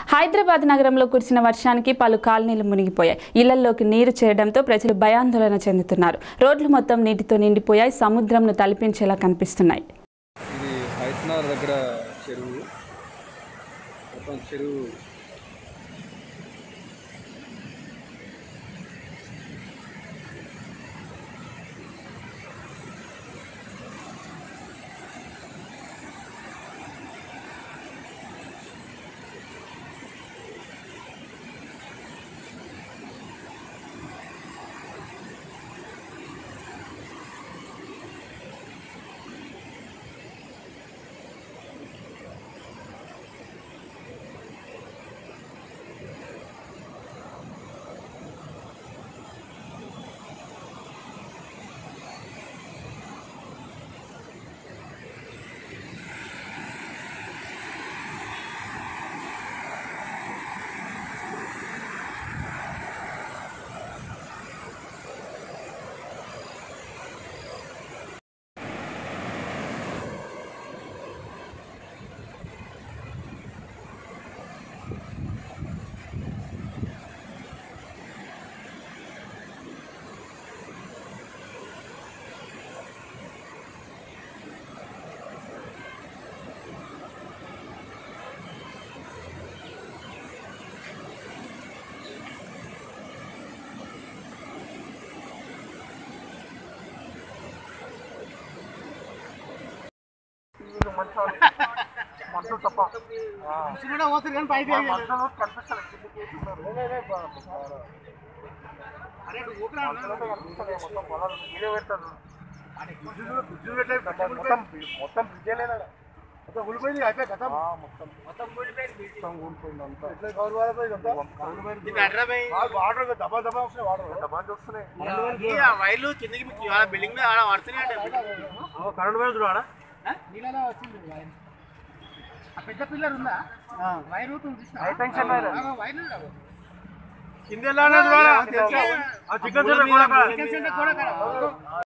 హైదరాబాద్ నగరంలో కురిసిన వర్షానికి పలు కాలనీలు మునిగిపోయాయి ఇళ్లలోకి నీరు చేరడంతో ప్రజలు భయాందోళన చెందుతున్నారు రోడ్లు మొత్తం నీటితో నిండిపోయాయి సముద్రంను తలపించేలా కనిపిస్తున్నాయి ఇది హైట్నార్ దగ్గర చెరువు మొత్తం చెరువు మొత్తం బ్రిడ్జేలేదా మొత్తం ఊడిపోయింది అయిపోయి కదా మొత్తం మొత్తం ఊడిపోయింది అంతా ఎట్లా కవర్ వాడిపోయింది అంతా వాటర్ దబా దబా వస్తున్నాయి వాటర్ దబా వస్తున్నాయి వైర్లు కిందకి మీకు ఇవాళ బిల్డింగ్ మీద ఆడ పడుతున్నాయి కరెంట్ వైర్ చూడ నీళ్ళలో వచ్చింది వైర్ ఆ పెద్ద పిల్లర్ ఉందా వైర్ హై టెన్షన్ వైర్ వైర్లు కింద చికెన్ సెంటర్ కూడా సెంటర్ కూడా